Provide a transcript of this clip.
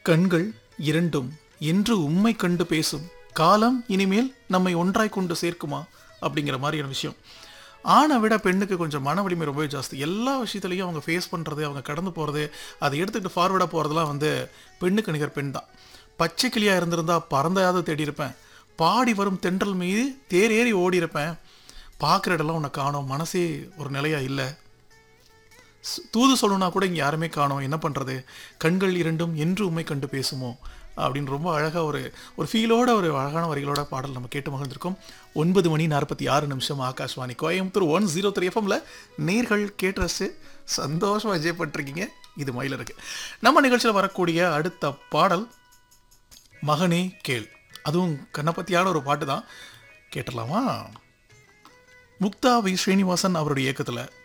கண்கள் இரண்டும் என்று உம்மை கண்டு பேசும் காலம் இனிமேல் நம்மை ஒன்றாய் கொண்டு சேர்க்குமா அப்படிங்கிற மாதிரியான விஷயம் ஆணை விட பெண்ணுக்கு கொஞ்சம் மன வலிமை ரொம்பவே ஜாஸ்தி எல்லா விஷயத்துலையும் அவங்க ஃபேஸ் பண்ணுறது அவங்க கடந்து போகிறது அதை எடுத்துக்கிட்டு ஃபார்வர்டாக போகிறதுலாம் வந்து பெண்ணுக்கு நிகர் பெண் தான் பச்சை கிளியாக இருந்திருந்தா பறந்தையாவது தேடி இருப்பேன் பாடி வரும் தென்றல் மீது தேர் ஏறி ஓடி இருப்பேன் பார்க்குற இடம்லாம் உன்னை காணோம் மனசே ஒரு நிலையா இல்லை சு- தூது சொல்லணும்னா கூட இங்கே யாருமே காணோம் என்ன பண்ணுறது கண்கள் இரண்டும் என்று உண்மை கண்டு பேசுமோ அப்படின்னு ரொம்ப அழகாக ஒரு ஒரு ஃபீலோட ஒரு அழகான வரிகளோட பாடல் நம்ம கேட்டு மகிழ்ந்திருக்கோம் ஒன்பது மணி நாற்பத்தி ஆறு நிமிஷம் Akashvani Coimbatore one zero three எஃப்எம்ல நேர்கள் கேட்டு ரசிச்சு சந்தோஷமாக என்ஜாய் பண்ணிருக்கீங்க இது மயில இருக்கு நம்ம நிகழ்ச்சியில் வரக்கூடிய அடுத்த பாடல் மகனே கேள் அதுவும் கண்ணப்பத்தியான ஒரு பாட்டு தான் கேட்டுடலாமா முக்தா வி ஸ்ரீனிவாசன் அவருடைய இயக்கத்தில்